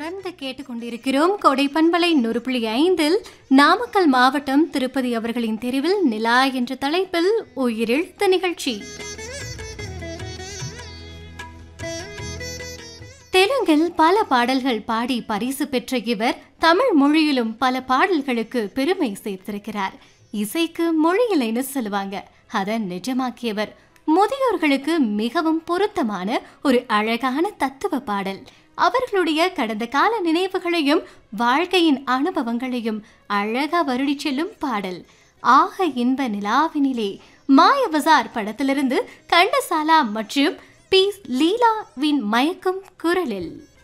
தொடர்ந்து கேட்டுக்கொண்டிருக்கிறோம் கோடை பண்பலை நூறு புள்ளி ஐந்தில் நாமக்கல் மாவட்டம் திருப்பதி அவர்களின் தெருவில் நிலா என்ற தலைப்பில் உயிரெழுத்த நிகழ்ச்சி தெலுங்கில் பல பாடல்கள் பாடி பரிசு பெற்ற இவர் தமிழ் மொழியிலும் பல பாடல்களுக்கு பெருமை சேர்த்திருக்கிறார் இசைக்கு மொழியிலைன்னு சொல்லுவாங்க அதை நிஜமாக்கியவர் முதியோர்களுக்கு மிகவும் பொருத்தமான ஒரு அழகான தத்துவ பாடல் அவர்களுடைய கடந்த கால நினைவுகளையும் வாழ்க்கையின் அனுபவங்களையும் அழகா வருடிச் செல்லும் பாடல் ஆக இன்ப நிலாவினிலே மாய பஜார் படத்திலிருந்து கண்டசாலா மற்றும் பி லீலாவின் மயக்கும் குரலில்